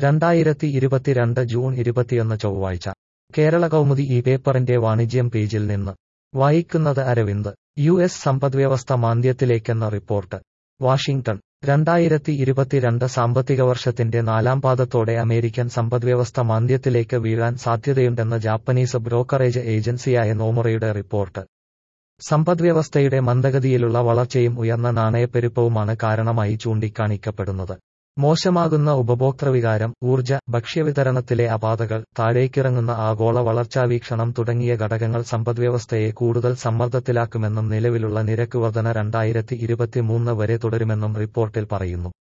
രണ്ടായിരത്തി ഇരുപത്തിരണ്ട് ജൂൺ ഇരുപത്തിയൊന്ന് ചൊവ്വാഴ്ച കേരള കൗമുദി ഈ പേപ്പറിന്റെ വാണിജ്യം പേജിൽ നിന്ന് വായിക്കുന്നത് അരവിന്ദ് യു എസ് സമ്പദ്വ്യവസ്ഥ മാന്ദ്യത്തിലേക്കെന്ന റിപ്പോർട്ട് വാഷിംഗ്ടൺ രണ്ടായിരത്തി ഇരുപത്തിരണ്ട് സാമ്പത്തിക വർഷത്തിന്റെ നാലാം പാദത്തോടെ അമേരിക്കൻ സമ്പദ്വ്യവസ്ഥ മാന്ദ്യത്തിലേക്ക് വീഴാൻ സാധ്യതയുണ്ടെന്ന് ജാപ്പനീസ് ബ്രോക്കറേജ് ഏജൻസിയായ നോമുറയുടെ റിപ്പോർട്ട് സമ്പദ്വ്യവസ്ഥയുടെ മന്ദഗതിയിലുള്ള വളർച്ചയും ഉയർന്ന നാണയപ്പെരുപ്പവുമാണ് കാരണമായി ചൂണ്ടിക്കാണിക്കപ്പെടുന്നത് മോശമാകുന്ന ഉപഭോക്തൃവികാരം ഊർജ്ജ ഭക്ഷ്യവിതരണത്തിലെ അപാതകൾ താഴേക്കിറങ്ങുന്ന ആഗോള വളർച്ചാവീക്ഷണം തുടങ്ങിയ ഘടകങ്ങൾ സമ്പദ്വ്യവസ്ഥയെ കൂടുതൽ സമ്മർദ്ദത്തിലാക്കുമെന്നും നിലവിലുള്ള നിരക്ക് വർധന രണ്ടായിരത്തി ഇരുപത്തിമൂന്ന് വരെ തുടരുമെന്നും റിപ്പോർട്ടിൽ പറയുന്നു